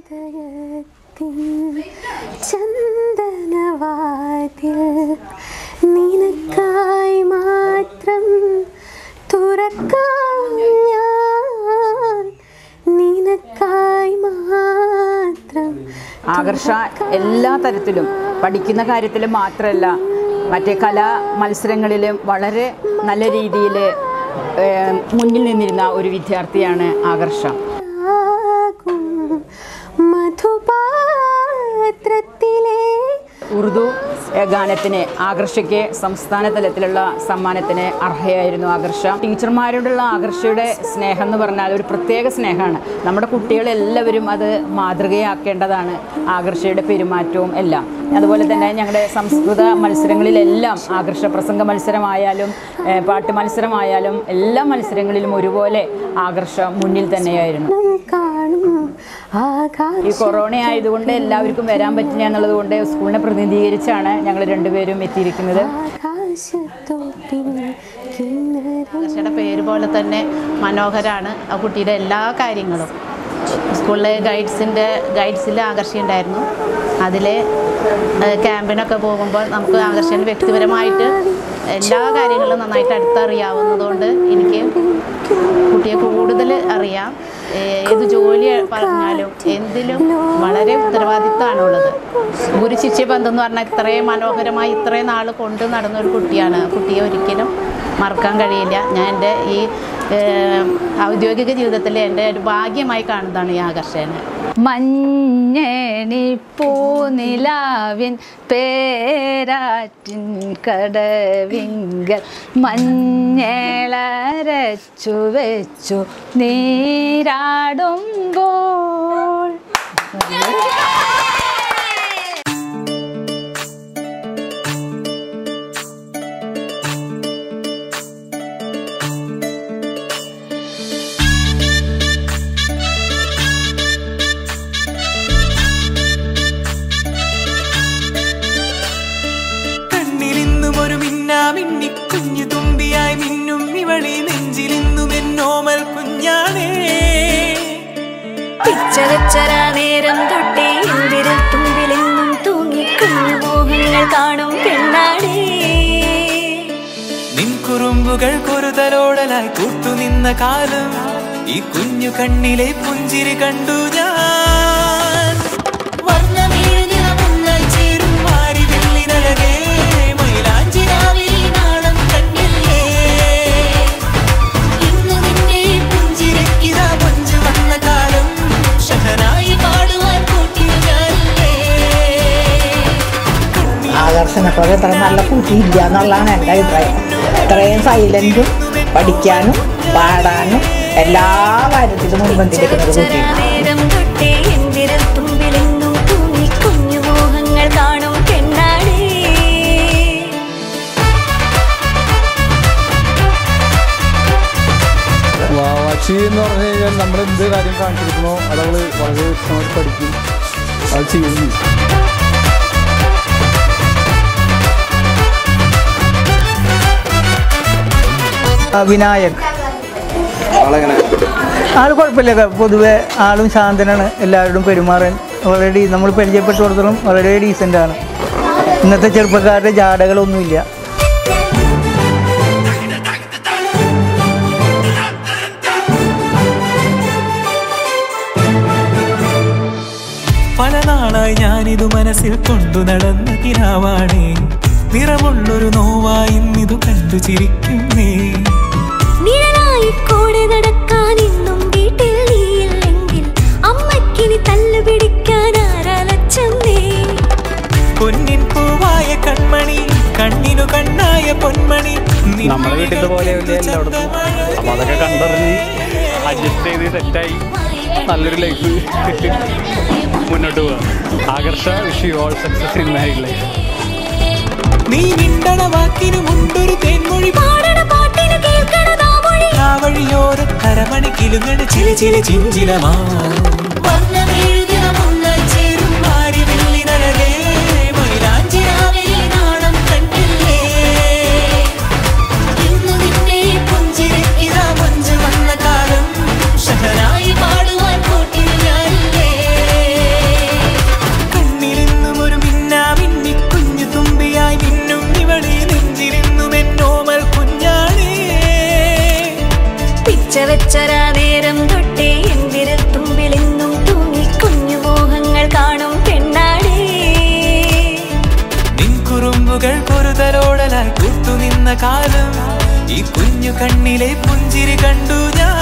ഹൃദയത്തിൻ ചന്ദനവാതിൽ നിനക്കായി മാത്രം തുറക്കാം ഞാൻ നിനക്കായി മാത്രം ആകർഷ എല്ലാ തരത്തിലും പഠിക്കുന്ന കാര്യത്തിലും മാത്രമല്ല മറ്റേ കലാ മത്സരങ്ങളിലും വളരെ നല്ല രീതിയിൽ മുന്നിൽ നിന്നിരുന്ന ഒരു വിദ്യാർത്ഥിയാണ് ആകർഷ ആകും മധുപാത്രത്തിലെ ഉറുദു ഏഹ്, ഗാനത്തിന് ആകർഷയ്ക്ക് സംസ്ഥാന തലത്തിലുള്ള സമ്മാനത്തിന് അർഹയായിരുന്നു ആകർഷ ടീച്ചർമാരോടുള്ള ആകർഷയുടെ സ്നേഹം എന്ന് പറഞ്ഞാൽ ഒരു പ്രത്യേക സ്നേഹമാണ് നമ്മുടെ കുട്ടികളെല്ലാവരും അത് മാതൃകയാക്കേണ്ടതാണ് ആകർഷയുടെ പെരുമാറ്റവും എല്ലാം അതുപോലെ തന്നെ ഞങ്ങളുടെ സംസ്കൃത മത്സരങ്ങളിലെല്ലാം ആകർഷ പ്രസംഗ മത്സരമായാലും ഏഹ്, പാട്ട് മത്സരമായാലും എല്ലാ മത്സരങ്ങളിലും ഒരുപോലെ ആകർഷ മുന്നിൽ തന്നെയായിരുന്നു കാണും ഈ ആകാശ കൊറോണ ആയതുകൊണ്ട് എല്ലാവർക്കും വരാൻ പറ്റില്ല എന്നുള്ളത് കൊണ്ട് സ്കൂളിനെ പ്രതിനിധീകരിച്ചാണ് ഞങ്ങൾ രണ്ടുപേരും എത്തിയിരിക്കുന്നത് ആകാശത്തോപ്പിൻ കിന്നരം ആകർഷയുടെ പേര് പോലെ തന്നെ മനോഹരാണ് ആ കുട്ടിയുടെ എല്ലാ കാര്യങ്ങളും സ്കൂളിലെ ഗൈഡ്സിൻ്റെ ഗൈഡ്സിൽ ആകർഷയുണ്ടായിരുന്നു അതിലെ ഏഹ്, ക്യാമ്പിനൊക്കെ പോകുമ്പോൾ നമുക്ക് ആകർഷന് വ്യക്തിപരമായിട്ട് എല്ലാ കാര്യങ്ങളും നന്നായിട്ട് അടുത്തറിയാവുന്നതുകൊണ്ട് എനിക്ക് കുട്ടിയെ കൂടുതൽ അറിയാം ഏഹ്, ഏത് ജോലി പറഞ്ഞാലും എന്തിലും വളരെ ഉത്തരവാദിത്തമാണുള്ളത് ഗുരു ശിഷ്യ ബന്ധം എന്ന് പറഞ്ഞാൽ ഇത്രയും മനോഹരമായി ഇത്രയും നാൾ കൊണ്ട് നടന്ന ഒരു കുട്ടിയാണ് ആ കുട്ടിയെ ഒരിക്കലും മറക്കാൻ കഴിയില്ല ഞാൻ എൻ്റെ ഈ ഏഹ്, ഔദ്യോഗിക ജീവിതത്തിൽ എൻ്റെ ഒരു ഭാഗ്യമായി കാണുന്നതാണ് ഈ ആകർഷകനെ മഞ്ഞണിപ്പൂനിലാവിൻ പേരാറ്റിൻ കടവിങ്കൽ മഞ്ഞളരച്ചു വെച്ചു നീരാടുമ്പോൾ കണ്ണിലിന്നും ഒരു മിന്നാമിന്നി കുഞ്ഞു തുമ്പിയായി മിന്നും ഇവളി നെഞ്ചിലിന്നും എന്നോമൽ കുഞ്ഞാണേ പിച്ചകച്ചര നേരം തൊട്ടേ എന്തിരൽ തുമ്പിലെന്നും തൂങ്ങി കുഞ്ഞു മോഹങ്ങൾ കാണും പെണ്ണാടേ നിൻ കുറുമ്പുകൾ കുറുതലോടലായി കൂട്ടുനിന്ന കാലം ഈ കുഞ്ഞു കണ്ണിലെ പുഞ്ചിരി കണ്ടു ഞാൻ വർണ്ണമെഴുതിയ മുന്നൽ ചേരും മാരി വെള്ളിനഴകേ മൈലാഞ്ചി രാവിലെ നാളം കണ്ടില്ലേ ഇന്ന് നിന്നെ പുഞ്ചിരക്കിതാ പഞ്ചു വന്ന കാലം ഷഹനായി പാടുവാൻ കൂട്ടിയ ഞാനില്ലേ ആകർഷണ പോലെ ഇത്ര നല്ല കുട്ടിയില്ല എന്നുള്ളതാണ് എൻ്റെ അഭിപ്രായം ഇത്രയും സൈലൻറ്റും പഠിക്കാനും പാടാനും എല്ലാ കാര്യത്തിലും മുൻപന്തിരിക്കുന്ന ഒരു കുട്ടിയാണ് നേരം തൊട്ടേ എന്തിരൽ തുമ്പിലെന്നും തൂങ്ങി കുഞ്ഞു മോഹങ്ങൾ കാണും പെണ്ണാടേ വാവാച്ചി എന്ന് പറഞ്ഞു കഴിഞ്ഞാൽ നമ്മൾ എന്ത് കാര്യം കാണിച്ചിരിക്കണോ അത് അവള് വളരെ വ്യക്തമായിട്ട് പഠിക്കും അത് ചെയ്യുകയും ചെയ്യും വിനായക് ആള് കുഴപ്പമില്ല പൊതുവെ ആളും ശാന്തനാണ് എല്ലാവരോടും പെരുമാറാൻ വളരെ ഡീ നമ്മൾ പരിചയപ്പെട്ടിടത്തോളം വളരെ ഡീസൻ്റ് ആണ് ഇന്നത്തെ ചെറുപ്പക്കാരുടെ ജാടകളൊന്നുമില്ല പല നാളായി ഞാനിതു മനസ്സിൽ കൊണ്ടു നടന്ന കിനാവാണേ നിറമുള്ളൊരു നോവായി ഇന്നിതു കണ്ടു ചിരിക്കുന്നേ നിഴലായി കൂടെ നടക്കാൻ ഇന്നും വീട്ടിൽ നീയില്ലെങ്കിൽ അമ്മക്കിനി തല്ലു പിടിക്കാൻ ആരാലച്ചമ്മേ പൊന്നിൻ പൂവായ കൺമണി കണ്ണിനു കണ്ണായ പൊന്മണി നിൻ നമ്മുടെ വീട്ടിലത്തെ പോലെയല്ലേ എല്ലായിടത്തും അപ്പോൾ അതൊക്കെ കണ്ടറിഞ്ഞ് അഡ്ജസ്റ്റ് ചെയ്ത് സെറ്റായി നല്ലൊരു ലൈഫ് മുന്നോട്ട് പോവാം Akarsha wish you all success in married life നീ മിണ്ടണ വാക്കിനു മുണ്ടൊരു തേൻമൊഴി പാടണ പാട്ടിന് കേൾക്കണതാ മൊഴി ആ വഴിയോര കരമണി കിലുങ്ങണ ചില ചില ചിഞ്ചിലമാ വർണ്ണമെഴുതിയ മുന്നൽ ചേരും മാരി വെള്ളിനഴകേ മൈലാഞ്ചി രാവിലെ നാണം കണ്ടില്ലേ ഇന്ന് നിന്നെ പുഞ്ചിരിക്കിതാ മഞ്ചു വന്ന കാലം ഷഹനായി പാടുവാൻ കൂട്ടിയ ഞാനില്ലേ കാലം ഈ കുഞ്ഞു കണ്ണിലെ പുഞ്ചിരി കണ്ടു ഞാൻ